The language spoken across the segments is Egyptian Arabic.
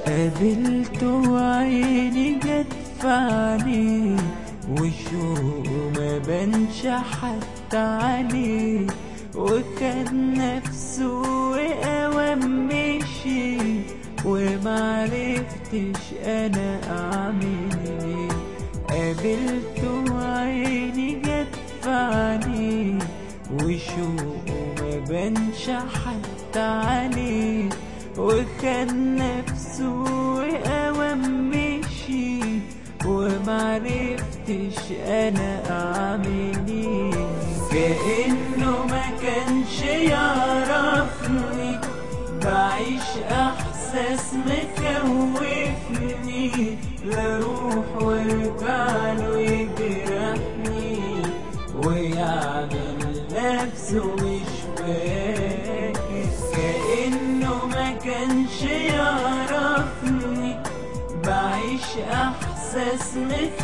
قابلته وعيني جت في عينيه وشوقه ما بانش حتى عليه وخد نفسه وقوام مشي ومعرفتش انا اعمل ايه قابلته وعيني جت في عينيه وشوقه ما بانش حتى عليه وخد نفسه وقوام مشي ومعرفتش انا اعمل ايه كأنه ما كانش يعرفني بعيش احساس مخوفني لا اروح وارجع له يجرحني ويعمل نفسه مش فاكر كأنه ما كانش يعرفني بعيش احساس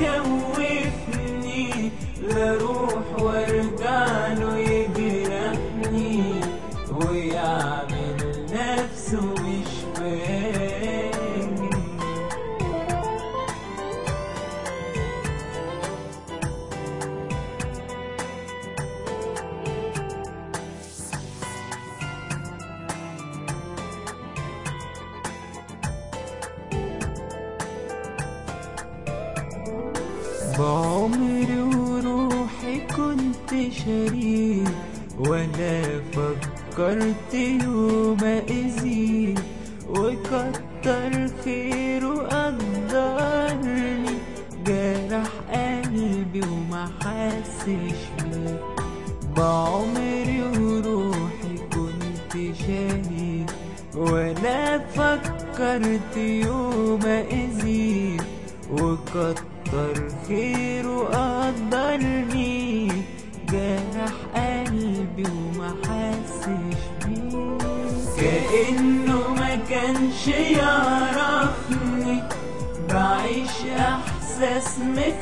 مخوفني لا اروح وارجع له يجرحني ويعمل نفسه مش فاكر بعمري وروحي كنت شريك ولا فكرت يوم أذيه وكتر خيره قدرني جرح قلبي وما حسش بيه بعمري وروحي كنت شهيد ولا فكرت يوم أذيه وكتر خيره قدرني جرح قلبي وما حسش بيه كأنه ما كانش يعرفني بعيش احساس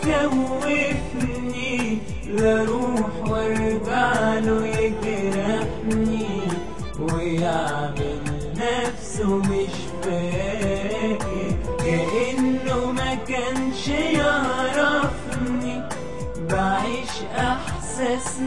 مخوفني لا اروح وارجع له يجرحني ويعمل نفسه مش فاكر كأنه ما كانش يعرفني بعيش احساس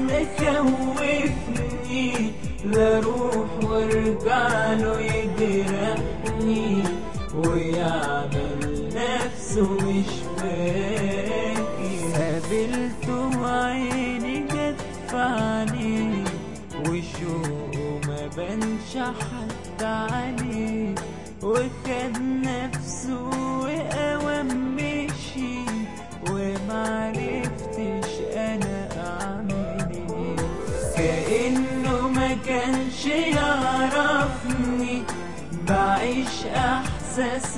مخوفني لا اروح وارجع له يجرحني ويعمل نفسه مش فاكر قابلته وعيني جت في عينيه وشوقه ما بانش حتى عليه وخد نفسه وقوام مشي ومعرفتش انا اعمل ايه كأنه ما كانش يعرفني بعيش احساس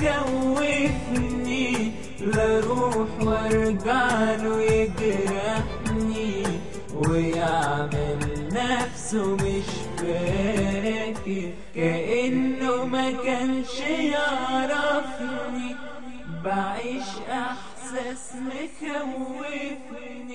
مخوفني لا اروح وارجع له يجرحني ويعمل نفسه مش فاكر كأنه ما كانش يعرفني بعيش احساس مخوفني